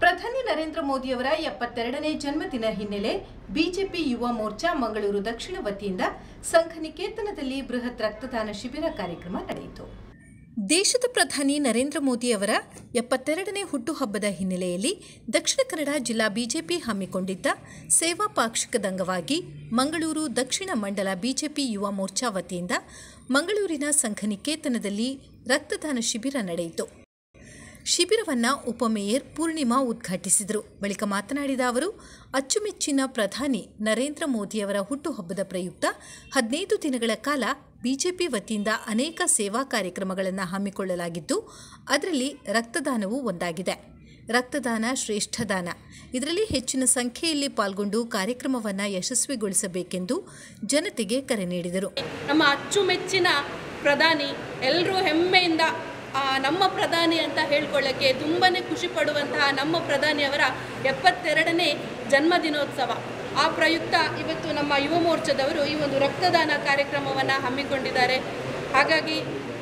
ಪ್ರಧಾನಿ ನರೇಂದ್ರ ಮೋದಿಯವರ ಎಪ್ಪತ್ತೆರಡನೇ ಜನ್ಮದಿನ ಹಿನ್ನೆಲೆ ಬಿಜೆಪಿ ಯುವ ಮೋರ್ಚಾ ಮಂಗಳೂರು ದಕ್ಷಿಣ ವತಿಯಿಂದ ಸಂಘನಿಕೇತನದಲ್ಲಿ ಬೃಹತ್ ರಕ್ತದಾನ ಶಿಬಿರ ಕಾರ್ಯಕ್ರಮ ನಡೆಯಿತು ದೇಶದ ಪ್ರಧಾನಿ ನರೇಂದ್ರ ಮೋದಿ ಅವರ ಎಪ್ಪತ್ತೆರಡನೇ ಹುಟ್ಟುಹಬ್ಬದ ಹಿನ್ನೆಲೆಯಲ್ಲಿ ದಕ್ಷಿಣ ಕನ್ನಡ ಜಿಲ್ಲಾ ಬಿಜೆಪಿ ಹಮ್ಮಿಕೊಂಡಿದ್ದ ಸೇವಾ ಪಾಕ್ಷಿಕದ ಅಂಗವಾಗಿ ಮಂಗಳೂರು ದಕ್ಷಿಣ ಮಂಡಲ ಬಿಜೆಪಿ ಯುವ ಮೋರ್ಚಾ ವತಿಯಿಂದ ಮಂಗಳೂರಿನ ಸಂಘನಿಕೇತನದಲ್ಲಿ ರಕ್ತದಾನ ಶಿಬಿರ ನಡೆಯಿತು ಶಿಬಿರವನ್ನು ಉಪಮೇಯರ್ ಪೂರ್ಣಿಮಾ ಉದ್ಘಾಟಿಸಿದರು ಬಳಿಕ ಮಾತನಾಡಿದ ಅವರು ಅಚ್ಚುಮೆಚ್ಚಿನ ಪ್ರಧಾನಿ ನರೇಂದ್ರ ಮೋದಿಯವರ ಹುಟ್ಟುಹಬ್ಬದ ಪ್ರಯುಕ್ತ ಹದಿನೈದು ದಿನಗಳ ಕಾಲ ಬಿಜೆಪಿ ವತಿಯಿಂದ ಅನೇಕ ಸೇವಾ ಕಾರ್ಯಕ್ರಮಗಳನ್ನು ಹಮ್ಮಿಕೊಳ್ಳಲಾಗಿದ್ದು ಅದರಲ್ಲಿ ರಕ್ತದಾನವೂ ಒಂದಾಗಿದೆ ರಕ್ತದಾನ ಶ್ರೇಷ್ಠ ದಾನ ಇದರಲ್ಲಿ ಹೆಚ್ಚಿನ ಸಂಖ್ಯೆಯಲ್ಲಿ ಪಾಲ್ಗೊಂಡು ಕಾರ್ಯಕ್ರಮವನ್ನು ಯಶಸ್ವಿಗೊಳಿಸಬೇಕೆಂದು ಜನತೆಗೆ ಕರೆ ನೀಡಿದರು ನಮ್ಮ ಅಚ್ಚುಮೆಚ್ಚಿನ ಪ್ರಧಾನಿ ಎಲ್ಲರೂ ಹೆಮ್ಮೆಯಿಂದ ಆ, ನಮ್ಮ ಪ್ರಧಾನಿ ಅಂತ ಹೇಳ್ಕೊಳ್ಳೋಕ್ಕೆ ತುಂಬಾ ಖುಷಿ ಪಡುವಂತಹ ನಮ್ಮ ಪ್ರಧಾನಿಯವರ ಎಪ್ಪತ್ತೆರಡನೇ ಜನ್ಮದಿನೋತ್ಸವ ಆ ಪ್ರಯುಕ್ತ ಇವತ್ತು ನಮ್ಮ ಯುವ ಮೋರ್ಚಾದವರು ಈ ಒಂದು ರಕ್ತದಾನ ಕಾರ್ಯಕ್ರಮವನ್ನು ಹಮ್ಮಿಕೊಂಡಿದ್ದಾರೆ ಹಾಗಾಗಿ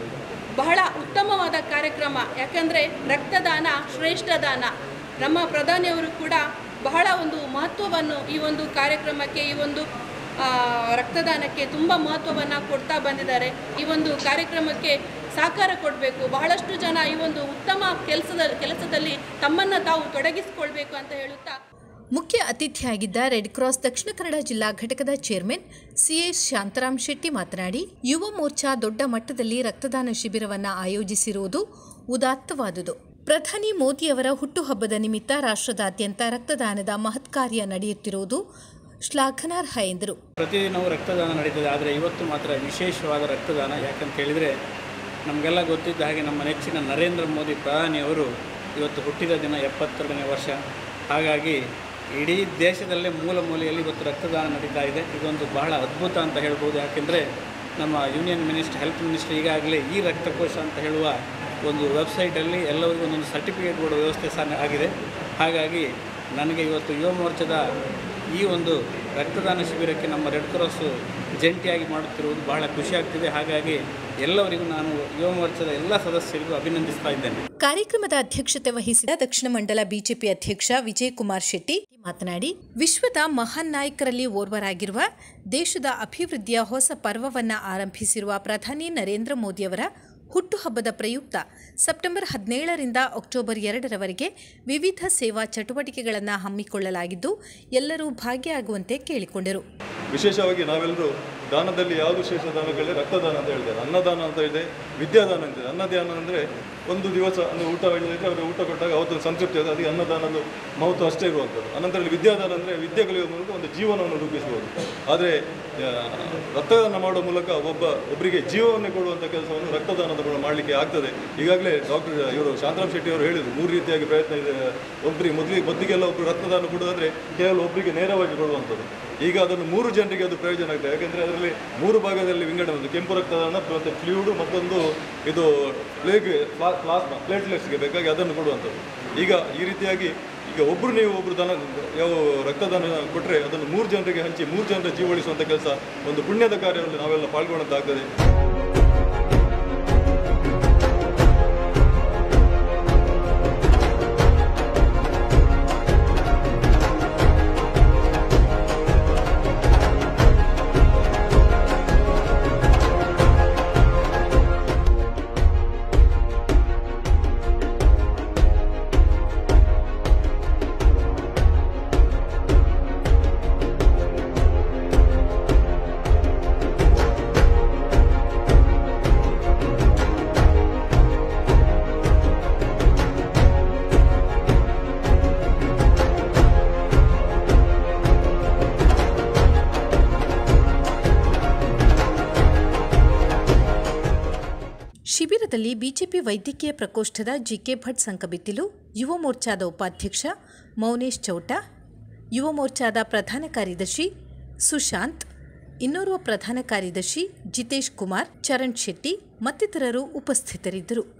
ಬಹಳ ಉತ್ತಮವಾದ ಕಾರ್ಯಕ್ರಮ ಯಾಕಂದರೆ ರಕ್ತದಾನ ಶ್ರೇಷ್ಠ ದಾನ ನಮ್ಮ ಪ್ರಧಾನಿಯವರು ಕೂಡ ಬಹಳ ಒಂದು ಮಹತ್ವವನ್ನು ಈ ಒಂದು ಕಾರ್ಯಕ್ರಮಕ್ಕೆ ಈ ಒಂದು ಆ, ರಕ್ತದಾನಕ್ಕೆ ತುಂಬ ಮಹತ್ವವನ್ನು ಕೊಡ್ತಾ ಬಂದಿದ್ದಾರೆ ಈ ಒಂದು ಕಾರ್ಯಕ್ರಮಕ್ಕೆ ಸಹಕಾರ ಕೊಡಬೇಕು ಬಹಳಷ್ಟು ಜನ ಈ ಒಂದು ಉತ್ತಮ ಕೆಲಸದ ಕೆಲಸದಲ್ಲಿ ತಮ್ಮನ್ನು ತಾವು ತೊಡಗಿಸಿಕೊಳ್ಬೇಕು ಅಂತ ಹೇಳುತ್ತಾ ಮುಖ್ಯ ಅತಿಥಿಯಾಗಿದ್ದ ರೆಡ್ ಕ್ರಾಸ್ ದಕ್ಷಿಣ ಕನ್ನಡ ಜಿಲ್ಲಾ ಘಟಕದ ಚೇರ್ಮನ್ ಸಿಎಸ್ ಶಾಂತರಾಮ್ ಶೆಟ್ಟಿ ಮಾತನಾಡಿ ಯುವ ಮೋರ್ಚಾ ದೊಡ್ಡ ಮಟ್ಟದಲ್ಲಿ ರಕ್ತದಾನ ಶಿಬಿರವನ್ನು ಆಯೋಜಿಸಿರುವುದು ಉದಾತ್ತವಾದುದು ಪ್ರಧಾನಿ ಮೋದಿಯವರ ಹುಟ್ಟುಹಬ್ಬದ ನಿಮಿತ್ತ ರಾಷ್ಟ್ರದಾದ್ಯಂತ ರಕ್ತದಾನದ ಮಹತ್ ಕಾರ್ಯ ನಡೆಯುತ್ತಿರುವುದು ಶ್ಲಾಘನಾರ್ಹ ಎಂದರು ಪ್ರತಿದಿನವೂ ರಕ್ತದಾನ ನಡೀತದೆ ಆದರೆ ಇವತ್ತು ಮಾತ್ರ ವಿಶೇಷವಾದ ರಕ್ತದಾನ ಯಾಕಂತ ಹೇಳಿದರೆ ನಮಗೆಲ್ಲ ಗೊತ್ತಿದ್ದ ಹಾಗೆ ನಮ್ಮ ನೆಚ್ಚಿನ ನರೇಂದ್ರ ಮೋದಿ ಪ್ರಧಾನಿಯವರು ಇವತ್ತು ಹುಟ್ಟಿದ ದಿನ ಎಪ್ಪತ್ತೆರಡನೇ ವರ್ಷ ಹಾಗಾಗಿ ಇಡೀ ದೇಶದಲ್ಲೇ ಮೂಲ ಮೂಲೆಯಲ್ಲಿ ಇವತ್ತು ರಕ್ತದಾನ ನಡೀತಾ ಇದೆ ಇದೊಂದು ಬಹಳ ಅದ್ಭುತ ಅಂತ ಹೇಳ್ಬೋದು ಯಾಕೆಂದರೆ ನಮ್ಮ ಯೂನಿಯನ್ ಮಿನಿಸ್ಟರ್ ಹೆಲ್ತ್ ಮಿನಿಸ್ಟರ್ ಈಗಾಗಲೇ ಈ ರಕ್ತಕೋಶ ಅಂತ ಹೇಳುವ ಒಂದು ವೆಬ್ಸೈಟಲ್ಲಿ ಎಲ್ಲರಿಗೂ ಒಂದೊಂದು ಸರ್ಟಿಫಿಕೇಟ್ ಕೊಡೋ ವ್ಯವಸ್ಥೆ ಸಹ ಆಗಿದೆ ಹಾಗಾಗಿ ನನಗೆ ಇವತ್ತು ಯುವ ಮೋರ್ಚಾದ ಈ ಒಂದು ರಕ್ತದಾನ ಶಿಬಿರಕ್ಕೆ ನಮ್ಮ ರೆಡ್ ಕ್ರಾಸ್ ಜಂಟಿಯಾಗಿ ಮಾಡುತ್ತಿರುವುದು ಬಹಳ ಖುಷಿ ಆಗ್ತಿದೆ ಹಾಗಾಗಿ ಎಲ್ಲವರಿಗೂ ನಾನು ಯುವ ಮೋರ್ಚಾದ ಎಲ್ಲ ಸದಸ್ಯರಿಗೂ ಅಭಿನಂದಿಸ್ತಾ ಇದ್ದೇನೆ ಕಾರ್ಯಕ್ರಮದ ಅಧ್ಯಕ್ಷತೆ ವಹಿಸಿದ ದಕ್ಷಿಣ ಮಂಡಲ ಬಿಜೆಪಿ ಅಧ್ಯಕ್ಷ ವಿಜಯ್ ಕುಮಾರ್ ಶೆಟ್ಟಿ ಮಾತನಾಡಿ ವಿಶ್ವದ ಮಹಾನ್ ನಾಯಕರಲ್ಲಿ ಓರ್ವರಾಗಿರುವ ದೇಶದ ಅಭಿವೃದ್ಧಿಯ ಹೊಸ ಪರ್ವವನ್ನು ಆರಂಭಿಸಿರುವ ಪ್ರಧಾನಿ ನರೇಂದ್ರ ಮೋದಿಯವರ ಹುಟ್ಟುಹಬ್ಬದ ಪ್ರಯುಕ್ತ ಸೆಪ್ಟೆಂಬರ್ ಹದಿನೇಳರಿಂದ ಅಕ್ಟೋಬರ್ ಎರಡರವರೆಗೆ ವಿವಿಧ ಸೇವಾ ಚಟುವಟಿಕೆಗಳನ್ನು ಹಮ್ಮಿಕೊಳ್ಳಲಾಗಿದ್ದು ಎಲ್ಲರೂ ಭಾಗಿಯಾಗುವಂತೆ ಕೇಳಿಕೊಂಡರು ವಿಶೇಷವಾಗಿ ನಾವೆಲ್ಲರೂ ದಾನದಲ್ಲಿ ಯಾವುದು ವಿಶೇಷ ದಾನಗಳಿದೆ ರಕ್ತದಾನ ಅಂತ ಹೇಳಿದ್ದಾರೆ ಅನ್ನದಾನ ಅಂತ ಇದೆ ವಿದ್ಯಾದಾನ ಅಂತ ಇದೆ ಅನ್ನದಾನ ಅಂದರೆ ಒಂದು ದಿವಸ ಅಂದರೆ ಊಟ ಹೇಳಿದ್ರೆ ಅವರು ಊಟ ಕೊಟ್ಟಾಗ ಅವತ್ತೊಂದು ಸಂತೃಪ್ತಿ ಅದು ಅದಕ್ಕೆ ಅನ್ನದಾನದ ಮಹತ್ವ ಅಷ್ಟೇ ಇರುವಂಥದ್ದು ಅನಂತರ ಇಲ್ಲಿ ವಿದ್ಯಾದಾನ ಅಂದರೆ ವಿದ್ಯೆ ಕಲಿಯುವ ಮೂಲಕ ಒಂದು ಜೀವನವನ್ನು ರೂಪಿಸಬಹುದು ಆದರೆ ಆ, ರಕ್ತದಾನ ಮಾಡುವ ಮೂಲಕ ಒಬ್ಬ ಒಬ್ಬರಿಗೆ ಜೀವವನ್ನೇ ಕೊಡುವಂಥ ಕೆಲಸವನ್ನು ರಕ್ತದಾನದ ಮೂಲಕ ಮಾಡಲಿಕ್ಕೆ ಆಗ್ತದೆ ಈಗಾಗಲೇ ಡಾಕ್ಟರ್ ಇವರು ಶಾಂತರಾಮ್ ಶೆಟ್ಟಿ ಅವರು ಹೇಳಿದರು ಮೂರು ರೀತಿಯಾಗಿ ಪ್ರಯತ್ನ ಇದೆ ಒಬ್ಬರಿಗೆ ಮೊದಲಿಗೆ ಮೊದಲಿಗೆಲ್ಲ ಒಬ್ಬರು ರಕ್ತದಾನ ಕೊಡೋದಾದರೆ ಕೇವಲ ಒಬ್ಬರಿಗೆ ನೇರವಾಗಿ ಕೊಡುವಂಥದ್ದು ಈಗ ಅದನ್ನು ಮೂರು ಜನರಿಗೆ ಅದು ಪ್ರಯೋಜನ ಆಗ್ತದೆ ಯಾಕೆಂದರೆ ಅದರಲ್ಲಿ ಮೂರು ಭಾಗದಲ್ಲಿ ವಿಂಗಡಣೆ ಒಂದು ಕೆಂಪು ರಕ್ತದಾನ ಮತ್ತು ಫ್ಲೂಯಿಡು ಮತ್ತೊಂದು ಇದು ಪ್ಲೇಗ್ ಪ್ಲಾಸ್ಮಾ ಪ್ಲೇಟ್ಲೆಟ್ಸ್ಗೆ ಬೇಕಾಗಿ ಅದನ್ನು ಕೊಡುವಂಥದ್ದು ಈಗ ಈ ರೀತಿಯಾಗಿ ಈಗ ಒಬ್ಬರು ನೀವು ಒಬ್ಬರು ದಾನ ಯಾವ ರಕ್ತದಾನ ಕೊಟ್ಟರೆ ಅದನ್ನು ಮೂರು ಜನರಿಗೆ ಹಂಚಿ ಮೂರು ಜನರ ಜೀವ ಉಳಿಸುವಂಥ ಕೆಲಸ ಒಂದು ಪುಣ್ಯದ ಕಾರ್ಯದಲ್ಲಿ ನಾವೆಲ್ಲ ಪಾಲ್ಗೊಳ್ಳೋದಾಗ್ತದೆ ಶಿಬಿರದಲ್ಲಿ ಬಿಜೆಪಿ ವೈದ್ಯಕೀಯ ಪ್ರಕೋಷ್ಠದ ಜಿಕೆ ಭಟ್ ಸಂಕಬಿತ್ತಿಲು ಯುವ ಮೋರ್ಚಾದ ಉಪಾಧ್ಯಕ್ಷ ಮೌನೇಶ್ ಚೌಟ ಯುವ ಮೋರ್ಚಾದ ಪ್ರಧಾನ ಕಾರ್ಯದರ್ಶಿ ಸುಶಾಂತ್ ಇನ್ನೋರ್ವ ಪ್ರಧಾನ ಕಾರ್ಯದರ್ಶಿ ಜಿತೇಶ್ ಕುಮಾರ್ ಚರಣ್ ಶೆಟ್ಟಿ ಮತ್ತಿತರರು ಉಪಸ್ಥಿತರಿದ್ದರು